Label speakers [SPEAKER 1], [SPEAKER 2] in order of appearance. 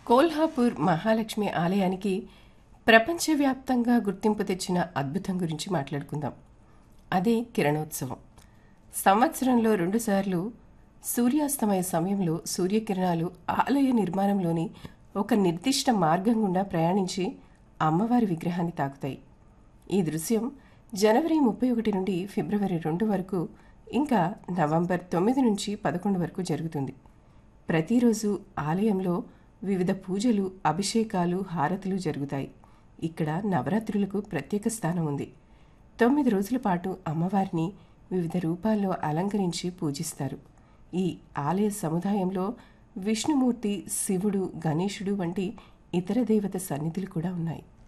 [SPEAKER 1] కోల్హాపూర్ మహాలక్ష్మి ఆలయానికి ప్రపంచవ్యాప్తంగా గుర్తింపు తెచ్చిన అద్భుతం గురించి మాట్లాడుకుందాం అదే కిరణోత్సవం సంవత్సరంలో రెండుసార్లు సూర్యాస్తమయ సమయంలో సూర్యకిరణాలు ఆలయ నిర్మాణంలోని ఒక నిర్దిష్ట మార్గం గుండా ప్రయాణించి అమ్మవారి విగ్రహాన్ని తాకుతాయి ఈ దృశ్యం జనవరి ముప్పై ఒకటి నుండి ఫిబ్రవరి రెండు వరకు ఇంకా నవంబర్ తొమ్మిది నుంచి పదకొండు వరకు జరుగుతుంది ప్రతిరోజు ఆలయంలో వివిధ పూజలు అభిషేకాలు హారతులు జరుగుతాయి ఇక్కడ నవరాత్రులకు ప్రత్యేక స్థానం ఉంది తొమ్మిది రోజుల పాటు అమ్మవారిని వివిధ రూపాల్లో అలంకరించి పూజిస్తారు ఈ ఆలయ సముదాయంలో విష్ణుమూర్తి శివుడు గణేశుడు వంటి ఇతర దేవత సన్నిధులు కూడా ఉన్నాయి